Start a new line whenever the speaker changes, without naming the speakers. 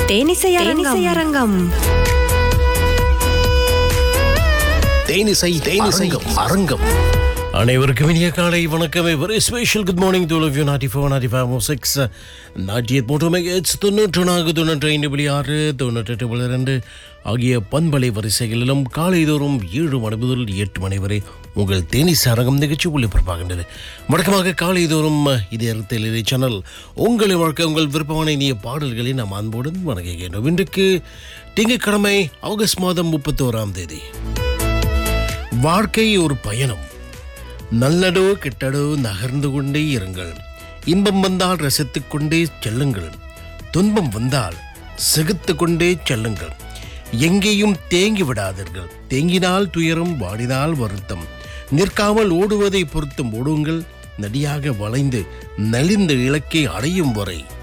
தேனிசை அரங்கம்
தேனிசை தேனிசை அரங்கம் அனைவருக்கும் இனிய காலை வணக்கம் very special good morning to of you ninety four ninety five six ninety eight மூன்று மெகேட்ஸ் தொண்ணூற்று நான்கு தொண்ணூற்றி ஐந்து புள்ளி ஆறு தொண்ணூற்றெட்டு புள்ளி ரெண்டு ஆகிய பண்பலை வரிசைகளிலும் காலைதோறும் ஏழு மணி முதல் எட்டு மணி வரை உங்கள் தேனிஸ் அரங்கம் நிகழ்ச்சி ஒளிபரப்பாகின்றது வழக்கமாக காலைதோறும் இதே அறுத்தல் சேனல் உங்களை வாழ்க்கை உங்கள் விருப்பமான இனிய பாடல்களை நாம் அன்புடன் வணங்குகின்றோம் இன்றைக்கு திங்கட்கிழமை ஆகஸ்ட் மாதம் முப்பத்தோராம் தேதி வாழ்க்கை ஒரு பயணம் நல்லடோ கெட்டடோ நகர்ந்து கொண்டே இருங்கள் இன்பம் வந்தால் ரசித்துக் கொண்டே செல்லுங்கள் துன்பம் வந்தால் சிகித்து கொண்டே செல்லுங்கள் எங்கேயும் தேங்கி விடாதீர்கள் தேங்கினால் துயரம் வாடினால் வருத்தம் நிற்காமல் ஓடுவதை பொறுத்தும் ஓடுங்கள் நடியாக வளைந்து நலிந்த இலக்கை அடையும் வரை